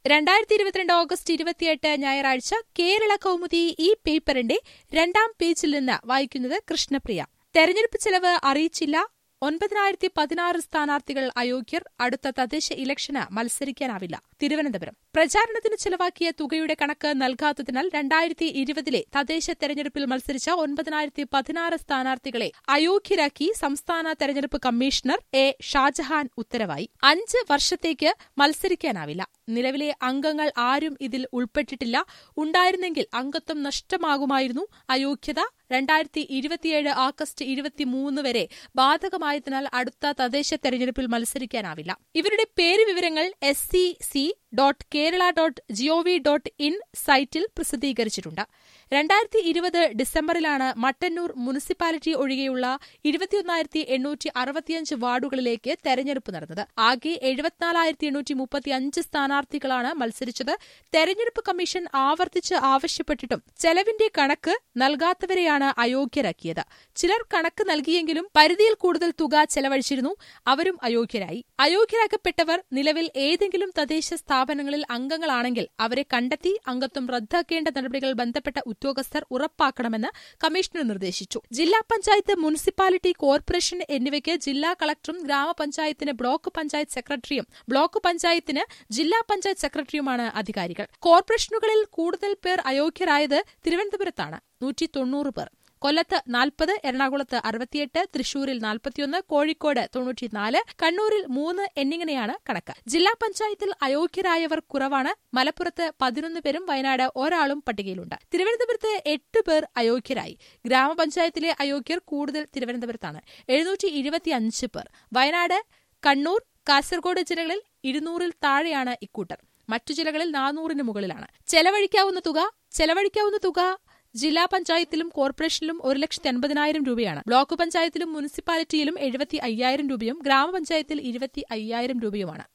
രണ്ടായിരത്തി ഇരുപത്തിരണ്ട് ഓഗസ്റ്റ് ഇരുപത്തിയെട്ട് ഞായറാഴ്ച കേരള കൗമുദി ഈ പേപ്പറിന്റെ രണ്ടാം പേജിൽ നിന്ന് വായിക്കുന്നത് കൃഷ്ണപ്രിയ തെരഞ്ഞെടുപ്പ് ചെലവ് അറിയിച്ചില്ല ഒൻപതിനായിരത്തി പതിനാറ് സ്ഥാനാർത്ഥികൾ അയോഗ്യർ അടുത്ത തദ്ദേശ ഇലക്ഷന് മത്സരിക്കാനാവില്ല തിരുവനന്തപുരം പ്രചാരണത്തിന് ചെലവാക്കിയ തുകയുടെ കണക്ക് നൽകാത്തതിനാൽ രണ്ടായിരത്തി ഇരുപതിലെ തദ്ദേശ തെരഞ്ഞെടുപ്പിൽ മത്സരിച്ച ഒൻപതിനായിരത്തി പതിനാറ് സ്ഥാനാർത്ഥികളെ അയോഗ്യരാക്കി സംസ്ഥാന തെരഞ്ഞെടുപ്പ് കമ്മീഷണർ എ ഷാജഹാൻ ഉത്തരവായി അഞ്ച് വർഷത്തേക്ക് മത്സരിക്കാനാവില്ല നിലവിലെ അംഗങ്ങൾ ആരും ഇതിൽ ഉൾപ്പെട്ടിട്ടില്ല ഉണ്ടായിരുന്നെങ്കിൽ അംഗത്വം നഷ്ടമാകുമായിരുന്നു അയോഗ്യത രണ്ടായിരത്തി ഇരുപത്തിയേഴ് ആഗസ്റ്റ് ഇരുപത്തിമൂന്ന് വരെ ബാധകമായതിനാൽ അടുത്ത തദ്ദേശ തെരഞ്ഞെടുപ്പിൽ മത്സരിക്കാനാവില്ല ഇവരുടെ പേര് വിവരങ്ങൾ S C C dot Kerala dot G O V dot in സൈറ്റിൽ പ്രസിദ്ധീകരിച്ചിട്ടുണ്ട് രണ്ടായിരത്തി ഇരുപത് ഡിസംബറിലാണ് മട്ടന്നൂർ മുനിസിപ്പാലിറ്റി ഒഴികെയുള്ള ഇരുപത്തിയൊന്നായിരത്തി എണ്ണൂറ്റി അറുപത്തിയഞ്ച് വാർഡുകളിലേക്ക് തെരഞ്ഞെടുപ്പ് നടന്നത് ആകെ എഴുപത്തിനാലായിരത്തി എണ്ണൂറ്റി മുപ്പത്തിയഞ്ച് സ്ഥാനാർത്ഥികളാണ് മത്സരിച്ചത് തെരഞ്ഞെടുപ്പ് കമ്മീഷൻ ആവർത്തിച്ച് ആവശ്യപ്പെട്ടിട്ടും ചെലവിന്റെ കണക്ക് നൽകാത്തവരെയാണ് അയോഗ്യരാക്കിയത് ചിലർ കണക്ക് നൽകിയെങ്കിലും പരിധിയിൽ കൂടുതൽ തുക ചെലവഴിച്ചിരുന്നു അവരും അയോഗ്യരായി അയോഗ്യരാക്കപ്പെട്ടവർ നിലവിൽ ഏതെങ്കിലും തദ്ദേശ സ്ഥാപനങ്ങളിൽ അംഗങ്ങളാണെങ്കിൽ അവരെ കണ്ടെത്തി അംഗത്വം റദ്ദാക്കേണ്ട നടപടികൾ ബന്ധപ്പെട്ട ഉദ്യോഗസ്ഥർ ഉറപ്പാക്കണമെന്ന് കമ്മീഷണർ നിർദ്ദേശിച്ചു ജില്ലാ പഞ്ചായത്ത് മുനിസിപ്പാലിറ്റി കോർപ്പറേഷൻ എന്നിവയ്ക്ക് ജില്ലാ കളക്ടറും ഗ്രാമപഞ്ചായത്തിന് ബ്ലോക്ക് പഞ്ചായത്ത് സെക്രട്ടറിയും ബ്ലോക്ക് പഞ്ചായത്തിന് ജില്ലാ പഞ്ചായത്ത് സെക്രട്ടറിയുമാണ് അധികാരികൾ കോർപ്പറേഷനുകളിൽ കൂടുതൽ പേർ അയോഗ്യരായത് തിരുവനന്തപുരത്താണ് നൂറ്റി തൊണ്ണൂറ് പേർ കൊല്ലത്ത് നാൽപ്പത് എറണാകുളത്ത് അറുപത്തിയെട്ട് തൃശൂരിൽ നാൽപ്പത്തിയൊന്ന് കോഴിക്കോട് തൊണ്ണൂറ്റിനാല് കണ്ണൂരിൽ മൂന്ന് എന്നിങ്ങനെയാണ് കണക്ക് ജില്ലാ പഞ്ചായത്തിൽ അയോഗ്യരായവർ കുറവാണ് മലപ്പുറത്ത് പതിനൊന്ന് പേരും വയനാട് ഒരാളും പട്ടികയിലുണ്ട് തിരുവനന്തപുരത്ത് എട്ട് പേർ അയോഗ്യരായി ഗ്രാമപഞ്ചായത്തിലെ അയോഗ്യർ കൂടുതൽ തിരുവനന്തപുരത്താണ് എഴുന്നൂറ്റി ഇരുപത്തിയഞ്ച് പേർ വയനാട് കണ്ണൂർ കാസർഗോഡ് ജില്ലകളിൽ ഇരുന്നൂറിൽ താഴെയാണ് ഇക്കൂട്ടർ മറ്റു ജില്ലകളിൽ നാനൂറിന് മുകളിലാണ് ചെലവഴിക്കാവുന്ന തുക ചെലവഴിക്കാവുന്ന തുക ജില്ലാ പഞ്ചായത്തിലും കോർപ്പറേഷനിലും ഒരു ലക്ഷത്തി അൻപതിനായിരം രൂപയാണ് ബ്ലോക്ക് പഞ്ചായത്തിലും മുനിസിപ്പാലിറ്റിയിലും എഴുപത്തി അയ്യായിരം രൂപയും ഗ്രാമപഞ്ചായത്തിൽ ഇരുപത്തി അയ്യായിരം രൂപയുമാണ്